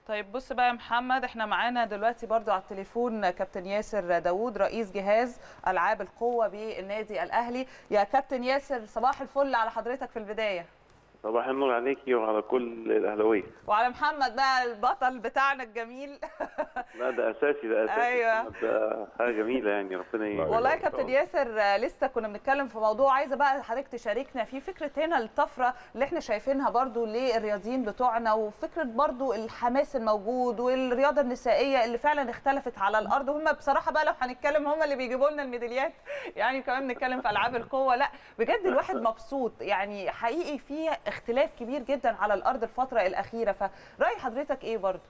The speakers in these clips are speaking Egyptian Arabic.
طيب بص بقى يا محمد احنا معانا دلوقتي برضو على التليفون كابتن ياسر داوود رئيس جهاز العاب القوه بالنادي الاهلي يا كابتن ياسر صباح الفل على حضرتك في البدايه صباح النور عليكي وعلى كل الاهلاويه وعلى محمد بقى البطل بتاعنا الجميل لا ده اساسي ده اساسي أيوة. ده حاجه جميله يعني ربنا ي- والله يا إن شاء كابتن الله. ياسر آه، لسه كنا بنتكلم في موضوع عايزه بقى حضرتك تشاركنا فيه فكره هنا الطفره اللي احنا شايفينها برضو للرياضيين بتوعنا وفكره برضو الحماس الموجود والرياضه النسائيه اللي فعلا اختلفت على الارض هم بصراحه بقى لو هنتكلم هم اللي بيجيبوا لنا الميداليات يعني كمان نتكلم في العاب القوه لا بجد الواحد مبسوط يعني حقيقي في اختلاف كبير جدا على الارض الفتره الاخيره فراي حضرتك ايه برضو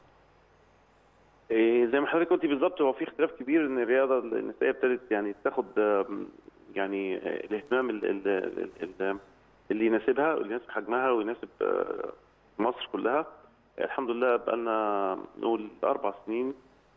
إيه زي ما حضرتك قلتي بالظبط هو في اختلاف كبير ان الرياضه النسائيه ابتدت يعني تاخد آم، يعني آه، الاهتمام ال- ال- ال- ال- اللي يناسبها واللي يناسب حجمها ويناسب آه، مصر كلها الحمد لله بقى لنا نقول اربع سنين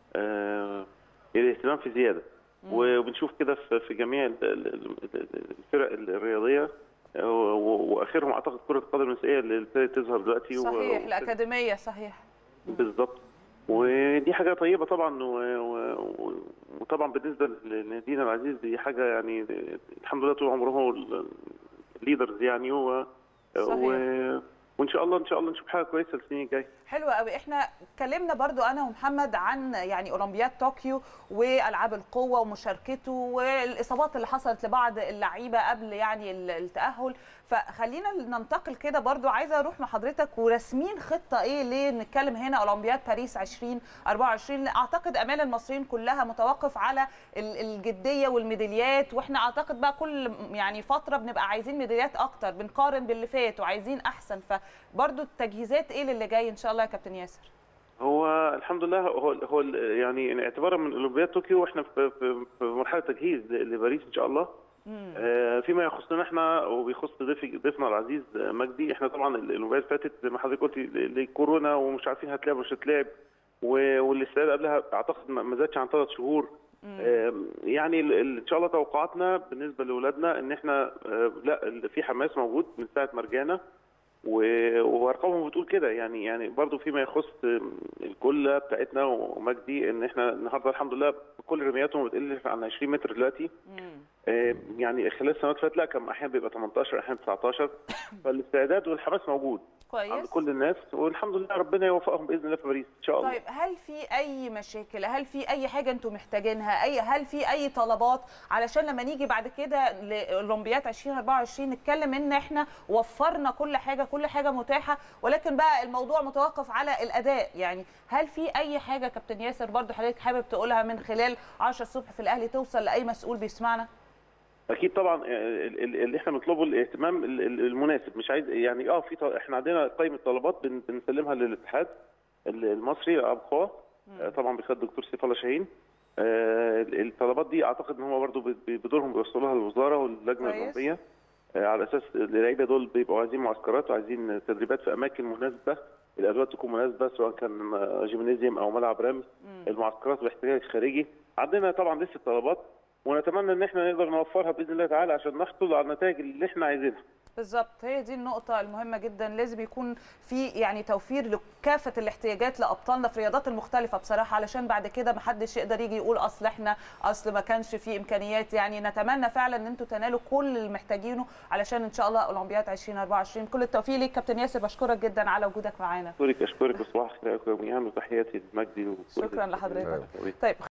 آه، الاهتمام في زياده وبنشوف كده في في جميع ال- ال- ال- الفرق الرياضيه آه، و- واخرهم اعتقد كره القدم النسائيه اللي ابتدت تظهر دلوقتي و- صحيح و- الاكاديميه صحيح بالظبط ودي حاجه طيبه طبعا و... و... وطبعا بالنسبه لنادينا العزيز دي حاجه يعني الحمد لله طول عمره هو الليدرز يعني و... صحيح. و... وان شاء الله ان شاء الله نشوف حاجه كويسه السنين الجايه حلو قوي احنا اتكلمنا برضو انا ومحمد عن يعني اولمبياد طوكيو والعاب القوه ومشاركته والاصابات اللي حصلت لبعض اللعيبه قبل يعني ال- التاهل فخلينا ننتقل كده برضو عايزه اروح مع حضرتك ورسمين خطه ايه ليه نتكلم هنا اولمبياد باريس 2024 اعتقد امال المصريين كلها متوقف على ال- الجديه والميداليات واحنا اعتقد بقى كل يعني فتره بنبقى عايزين ميداليات اكتر بنقارن باللي فات وعايزين احسن فبرضو التجهيزات ايه للي جاي ان شاء الله يا كابتن ياسر هو الحمد لله هو هو يعني اعتبارا من اولمبياد طوكيو احنا في في, في مرحله تجهيز لباريس ان شاء الله آه، فيما يخصنا احنا وبيخص ضيف ضيفنا العزيز آه، مجدي احنا طبعا الاولمبياد فاتت زي ما حضرتك قلتي لكورونا ومش عارفين هتلعب مش هتلعب و- والاستعداد قبلها اعتقد ما ما زادش عن ثلاث شهور آم، يعني ال- ال- ان شاء الله توقعاتنا بالنسبه لاولادنا ان احنا آه، لا ال- في حماس موجود من ساعه ما رجعنا و- وارقامهم بتقول كده يعني يعني برضو فيما يخص آم، الكله بتاعتنا ومجدي ان احنا النهارده الحمد لله كل رمياتهم ما بتقلش عن 20 متر دلوقتي آه، يعني خلال السنوات اللي فاتت لا كان احيانا بيبقى 18 احيانا 19 فالاستعداد والحماس موجود عند كويس كل الناس والحمد لله ربنا يوفقهم باذن الله في باريس ان شاء الله طيب هل في اي مشاكل هل في اي حاجه انتم محتاجينها اي هل في اي طلبات علشان لما نيجي بعد كده لاولمبياد 2024 نتكلم ان احنا وفرنا كل حاجه كل حاجه متاحه ولكن بقى الموضوع متوقف على الاداء يعني هل في اي حاجه كابتن ياسر برضو حضرتك حابب تقولها من خلال 10 الصبح في الاهلي توصل لاي مسؤول بيسمعنا اكيد طبعا آه، ال- ال- اللي احنا بنطلبه الاهتمام ال- ال- المناسب مش عايز يعني اه في ط- احنا عندنا قائمه طلبات بن- بنسلمها للاتحاد ال- المصري لالعاب القوى آه، طبعا بقياده الدكتور سيف الله شاهين آه، ال- الطلبات دي اعتقد ان هم برضو ب- ب- بدورهم بيوصلوها للوزاره واللجنه كويس. الاولمبيه آه، على اساس اللعيبه دول بيبقوا عايزين معسكرات وعايزين تدريبات في اماكن مناسبه الادوات تكون مناسبه سواء كان آه، جيمنازيوم او ملعب رمي المعسكرات والاحتياج الخارجي عندنا طبعا لسه طلبات ونتمنى ان احنا نقدر نوفرها باذن الله تعالى عشان نحصل على النتائج اللي احنا عايزينها بالظبط هي دي النقطة المهمة جدا لازم يكون في يعني توفير لكافة الاحتياجات لأبطالنا في الرياضات المختلفة بصراحة علشان بعد كده محدش يقدر يجي يقول أصل احنا أصل ما كانش في إمكانيات يعني نتمنى فعلا إن انتوا تنالوا كل اللي محتاجينه علشان إن شاء الله أولمبياد 2024 كل التوفيق ليك كابتن ياسر بشكرك جدا على وجودك معانا اشكرك اشكرك وصباح الخير جميعا وتحياتي لمجدي وكل شكرا لحضرتك الناس. طيب